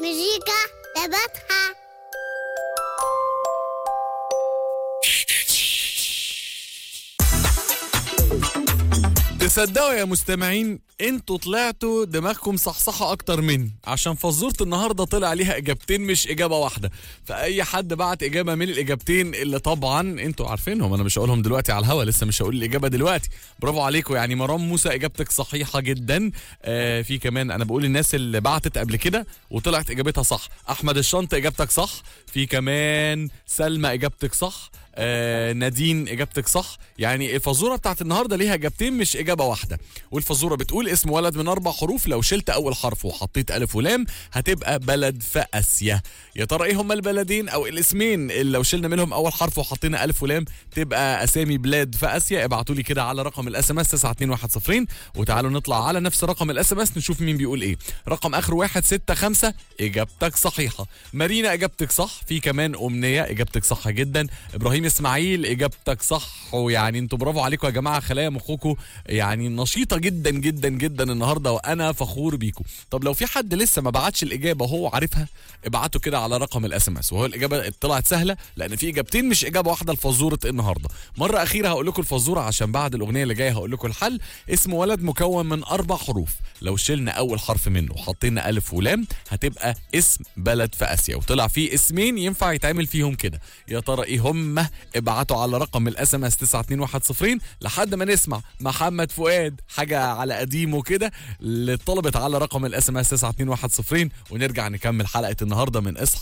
مزيكا لبسها تصدقوا يا مستمعين انتوا طلعتوا دماغكم صحصحة اكتر مني عشان فزورة النهاردة طلع ليها اجابتين مش اجابة واحدة فاي حد بعت اجابة من الاجابتين اللي طبعا انتوا عارفينهم انا مش هقولهم دلوقتي على الهوا لسه مش هقول الاجابة دلوقتي برافو عليكم يعني مرام موسى اجابتك صحيحة جدا آه في كمان انا بقول الناس اللي بعتت قبل كده وطلعت اجابتها صح احمد الشنط اجابتك صح في كمان سلمى اجابتك صح آه نادين اجابتك صح يعني الفزوره بتاعت النهارده ليها اجابتين مش اجابه واحده والفزوره بتقول اسم ولد من اربع حروف لو شلت اول حرف وحطيت الف ولام هتبقى بلد في اسيا يا ترى ايه هما البلدين او الاسمين اللي لو شلنا منهم اول حرف وحطينا الف ولام تبقى اسامي بلاد في اسيا ابعتوا لي كده على رقم الاس ام اس 92110 وتعالوا نطلع على نفس رقم الاس ام اس نشوف مين بيقول ايه رقم اخره 165 اجابتك صحيحه مارينا اجابتك صح في كمان امنيه اجابتك صح جدا ابراهيم اسماعيل اجابتك صح ويعني انتوا برافو عليكم يا جماعه خلايا مخكم يعني نشيطه جدا جدا جدا النهارده وانا فخور بيكم طب لو في حد لسه ما بعتش الاجابه وهو عارفها ابعته كده على رقم الاس ام اس وهو الاجابه طلعت سهله لان في اجابتين مش اجابه واحده لفزوره النهارده مره اخيره هقول لكم الفزوره عشان بعد الاغنيه اللي جايه هقول لكم الحل اسم ولد مكون من اربع حروف لو شلنا اول حرف منه وحطينا الف ولام هتبقى اسم بلد في اسيا وطلع فيه اسمين ينفع يتعمل فيهم كده يا ترى ايه هم ابعتوا على رقم الاس ام اس 92110 لحد ما نسمع محمد فؤاد حاجه على قديمه كده اللي طلبت على رقم الاس ام اس 92110 ونرجع نكمل حلقه النهارده من اصحى